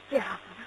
శ్యామల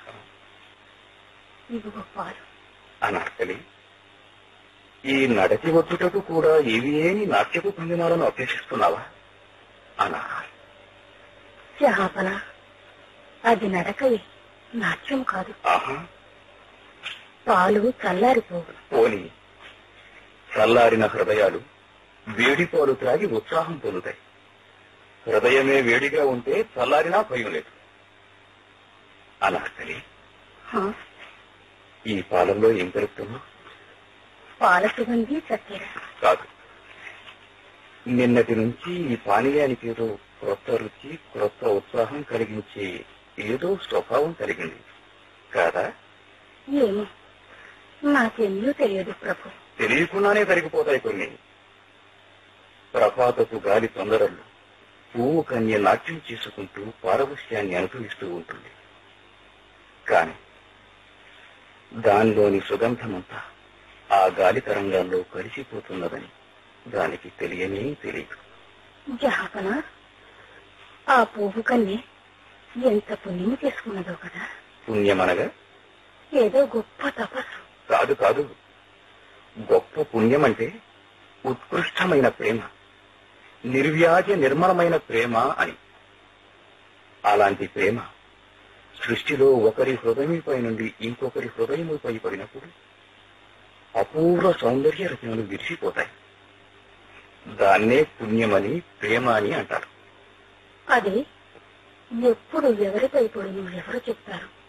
ఇదిగో పాలు అనార్కలి ఈ నడచి వచ్చుటకు కూడా ఇవి ఏమి నాట్యపు పుణ్యమాలను అభ్యసిస్తున్నావా అనా శ్యామల అది నడకయే నాట్యం కాదు ఆహా పాలు చల్లారిపోవు పోని చల్లారిన హృదయాలు వేడి పాలు త్రాగి ఉత్సాహం పొందుతాయి హృదయమే వేడిగా ఉంటే చల్లారినా భయం లేదు అనార్కలి హా, ఈ పాలల్లో ఏం కలుపుతున్నావు పాల సుగంధి చక్కెర కాదు నిన్నటి నుంచి ఈ పానీయానికి ఏదో క్రొత్త రుచి క్రొత్త ఉత్సాహం కలిగించే ఏదో స్వభావం కలిగింది కాదా ఏమో నాకేమీ తెలియదు ప్రభు తెలియకుండానే తరిగిపోతాయి కొన్ని ప్రపాతపు గాలి తొందరలు పువ్వు కన్య నాట్యం చేసుకుంటూ పారవశ్యాన్ని అనుభవిస్తూ ఉంటుంది కాని దానిలోని సుగంధమంతా ఆ గాలి తరంగాల్లో కలిసిపోతున్నదని దానికి తెలియనే తెలియదు జాపన ఆ పువ్వు కన్నే ఎంత పుణ్యం చేసుకున్నదో కదా పుణ్యమనగా ఏదో గొప్ప తపస్సు కాదు కాదు గొప్ప పుణ్యం అంటే ఉత్కృష్టమైన ప్రేమ నిర్వ్యాజ నిర్మలమైన ప్రేమ అని అలాంటి ప్రేమ సృష్టిలో ఒకరి హృదయముపై నుండి ఇంకొకరి హృదయముపై పడినప్పుడు అపూర్వ సౌందర్య రచనలు విరిసిపోతాయి దాన్నే పుణ్యమని ప్రేమ అని అంటారు అది ఎప్పుడు ఎవరిపై పడును ఎవరు చెప్తారు